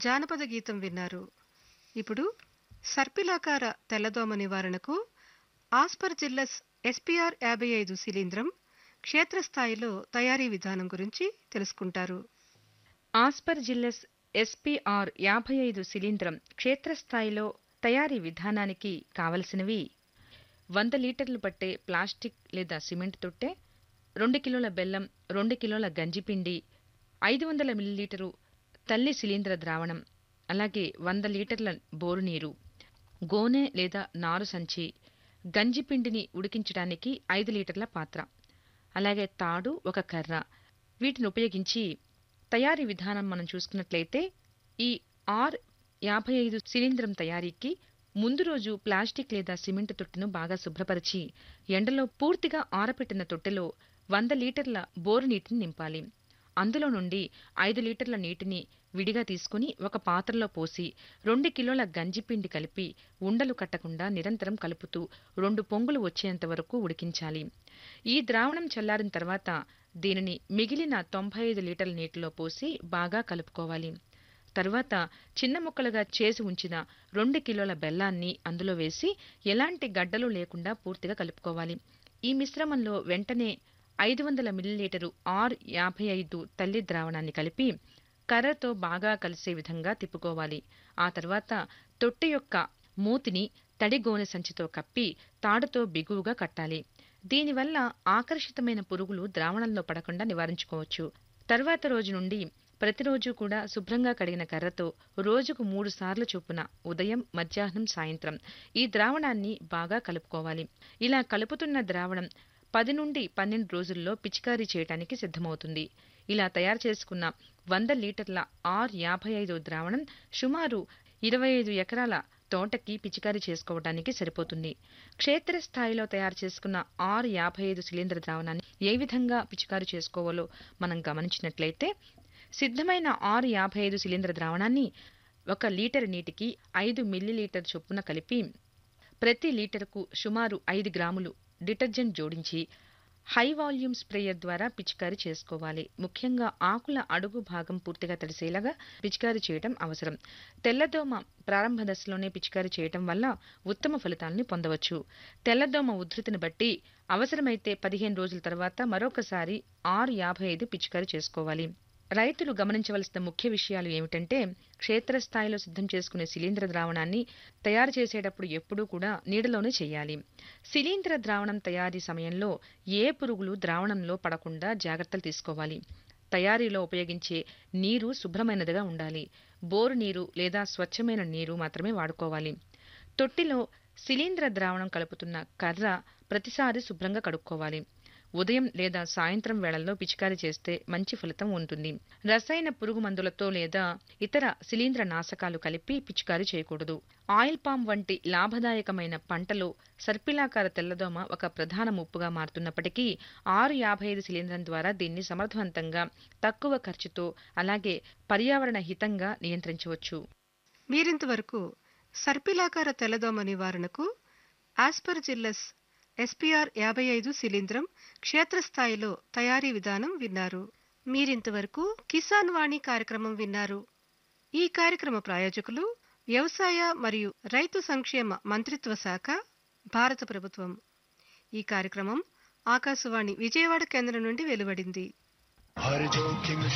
జానపద గీతం విన్నారు ఇప్పుడు సర్పిలాకార తెల్లదోమ నివారణకు ఆస్పర్జిల్లస్ ఎస్పీఆర్ యాభై ఐదు శిలీంద్రం క్షేత్రస్థాయిలో తయారీ విధానం గురించి తెలుసుకుంటారు ఆస్పర్జిల్లస్ ఎస్పీఆర్ యాభై ఐదు శిలీంద్రం క్షేత్రస్థాయిలో తయారీ విధానానికి కావలసినవి వంద లీటర్లు పట్టే ప్లాస్టిక్ లేదా సిమెంట్ తొట్టె రెండు కిలోల బెల్లం రెండు కిలోల గంజిపిండి ఐదు వందల మిల్లీలీటరు తల్లి శిలీంద్ర ద్రావణం అలాగే వంద లీటర్ల బోరు నీరు గోనె లేదా నారు సంచి గంజిపిండిని ఉడికించడానికి ఐదు లీటర్ల పాత్ర అలాగే తాడు ఒక కర్ర వీటిని ఉపయోగించి తయారీ విధానం మనం చూసుకున్నట్లయితే ఈ ఆర్ యాభై ఐదు శిలీంద్రం తయారీకి ముందు రోజు ప్లాస్టిక్ లేదా సిమెంట్ తొట్టెను బాగా శుభ్రపరిచి ఎండలో పూర్తిగా ఆరపెట్టిన తొట్టెలో వంద లీటర్ల బోరు నీటిని నింపాలి అందులో నుండి ఐదు లీటర్ల నీటిని విడిగా తీసుకుని ఒక పాత్రలో పోసి రెండు కిలోల గంజిపిండి కలిపి ఉండలు కట్టకుండా నిరంతరం కలుపుతూ రెండు పొంగులు వచ్చేంత వరకు ఉడికించాలి ఈ ద్రావణం చల్లారిన తర్వాత దీనిని మిగిలిన తొంభై ఐదు లీటర్ల నీటిలో పోసి బాగా కలుపుకోవాలి తరువాత చిన్న ముక్కలుగా చేసి ఉంచిన రెండు కిలోల బెల్లాన్ని అందులో వేసి ఎలాంటి గడ్డలు లేకుండా పూర్తిగా కలుపుకోవాలి ఈ మిశ్రమంలో వెంటనే ఐదు వందల మిల్లీలీటరు ఆర్ యాభై ఐదు తల్లి ద్రావణాన్ని కలిపి కర్రతో బాగా కలిసే విధంగా తిప్పుకోవాలి ఆ తర్వాత తొట్టె యొక్క మూతిని తడి గోనె సంచితో కప్పి తాడుతో బిగువుగా కట్టాలి దీనివల్ల ఆకర్షితమైన పురుగులు ద్రావణంలో పడకుండా నివారించుకోవచ్చు తర్వాత రోజు నుండి ప్రతిరోజు కూడా శుభ్రంగా కడిగిన కర్రతో రోజుకు మూడు సార్లు చొప్పున ఉదయం మధ్యాహ్నం సాయంత్రం ఈ ద్రావణాన్ని బాగా కలుపుకోవాలి ఇలా కలుపుతున్న ద్రావణం పది నుండి పన్నెండు రోజుల్లో పిచికారీ చేయడానికి సిద్ధమవుతుంది ఇలా తయారు చేసుకున్న వంద లీటర్ల ఆర్ యాభై ఐదు ద్రావణం సుమారు ఇరవై ఐదు ఎకరాల తోటకి పిచికారీ చేసుకోవడానికి సరిపోతుంది క్షేత్రస్థాయిలో తయారు చేసుకున్న ఆరు యాభై ఐదు శిలీంద్ర ద్రావణాన్ని ఏ విధంగా పిచికారీ చేసుకోవాలో మనం గమనించినట్లయితే సిద్ధమైన ఆరు యాభై ఐదు శిలీంద్ర ద్రావణాన్ని ఒక లీటర్ నీటికి ఐదు మిల్లీలీటర్ చొప్పున కలిపి ప్రతి లీటర్కు సుమారు ఐదు గ్రాములు డిటర్జెంట్ జోడించి హై వాల్యూమ్ స్ప్రేయర్ ద్వారా పిచికారీ చేసుకోవాలి ముఖ్యంగా ఆకుల అడుగు భాగం పూర్తిగా తడిసేలాగా పిచికారీ చేయడం అవసరం తెల్లదోమ ప్రారంభ దశలోనే పిచికారీ చేయటం వల్ల ఉత్తమ ఫలితాలను పొందవచ్చు తెల్లదోమ ఉధృతిని బట్టి అవసరమైతే పదిహేను రోజుల తర్వాత మరొకసారి ఆరు యాభై ఐదు పిచికారీ చేసుకోవాలి రైతులు గమనించవలసిన ముఖ్య విషయాలు ఏమిటంటే క్షేత్రస్థాయిలో సిద్ధం చేసుకునే శిలీంద్ర ద్రావణాన్ని తయారు చేసేటప్పుడు ఎప్పుడూ కూడా నీడలోనే చేయాలి శిలీంద్ర ద్రావణం తయారీ సమయంలో ఏ పురుగులు ద్రావణంలో పడకుండా జాగ్రత్తలు తీసుకోవాలి తయారీలో ఉపయోగించే నీరు శుభ్రమైనదిగా ఉండాలి బోరు నీరు లేదా స్వచ్ఛమైన నీరు మాత్రమే వాడుకోవాలి తొట్టిలో శిలీంద్ర ద్రావణం కలుపుతున్న కర్ర ప్రతిసారి శుభ్రంగా కడుక్కోవాలి ఉదయం లేదా సాయంత్రం వేళల్లో పిచికారీ చేస్తే మంచి ఫలితం ఉంటుంది రసాయన పురుగు మందులతో లేదా ఇతర శిలీంద్ర నాశకాలు కలిపి పిచికారీ చేయకూడదు ఆయిల్ పామ్ వంటి లాభదాయకమైన పంటలో సర్పిలాకార తెల్లదోమ ఒక ప్రధాన ముప్పుగా మారుతున్నప్పటికీ ఆరు యాభై ఐదు శిలీంద్రం ద్వారా దీన్ని సమర్థవంతంగా తక్కువ ఖర్చుతో అలాగే పర్యావరణ హితంగా నియంత్రించవచ్చు మీరింతవరకు సర్పిలాకార తెల్లదోమ నివారణకు ఆస్పర్జిల్లస్ ఎస్పీఆర్ యాభై ఐదు శిలీంద్రం క్షేత్రస్థాయిలో తయారీ విధానం విన్నారు మీరింతవరకు కిసాన్ వాణి కార్యక్రమం విన్నారు ఈ కార్యక్రమ ప్రాయోజకులు వ్యవసాయ మరియు రైతు సంక్షేమ మంత్రిత్వ శాఖ భారత ప్రభుత్వం ఈ కార్యక్రమం ఆకాశవాణి విజయవాడ కేంద్రం నుండి వెలువడింది हर जोखिम